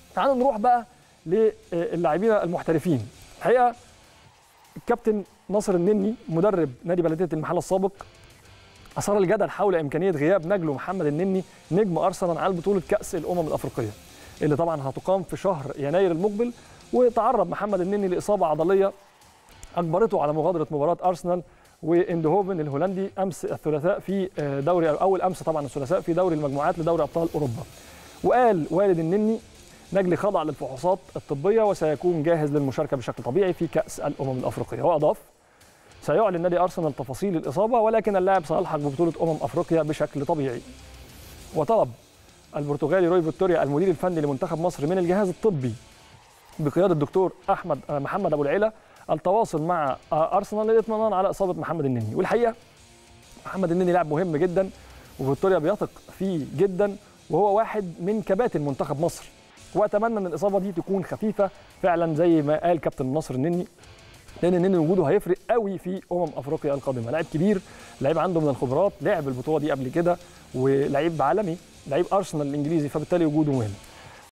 تعالوا نروح بقى للاعبين المحترفين الحقيقه الكابتن ناصر النني مدرب نادي بلديه المحله السابق اثار الجدل حول امكانيه غياب نجله محمد النني نجم ارسنال على بطوله كاس الامم الافريقيه اللي طبعا هتقام في شهر يناير المقبل وتعرض محمد النني لاصابه عضليه اجبرته على مغادره مباراه ارسنال واندهوفن الهولندي امس الثلاثاء في دوري اول امس طبعا الثلاثاء في دوري المجموعات لدوري ابطال اوروبا وقال والد النني نجلي خضع للفحوصات الطبيه وسيكون جاهز للمشاركه بشكل طبيعي في كاس الامم الافريقيه واضاف سيعلن نادي ارسنال تفاصيل الاصابه ولكن اللاعب سيلحق ببطوله امم افريقيا بشكل طبيعي وطلب البرتغالي روي فيكتوريا المدير الفني لمنتخب مصر من الجهاز الطبي بقياده الدكتور احمد محمد ابو العلا التواصل مع ارسنال للاطمئنان على اصابه محمد النني والحقيقه محمد النني لاعب مهم جدا وفيكتوريا بيثق فيه جدا وهو واحد من كباتن منتخب مصر واتمنى ان الاصابه دي تكون خفيفه فعلا زي ما قال كابتن نصر النني لان النني وجوده هيفرق قوي في امم افريقيا القادمه لاعب كبير لاعب عنده من الخبرات لعب البطوله دي قبل كده ولاعيب عالمي لعيب ارسنال الانجليزي فبالتالي وجوده مهم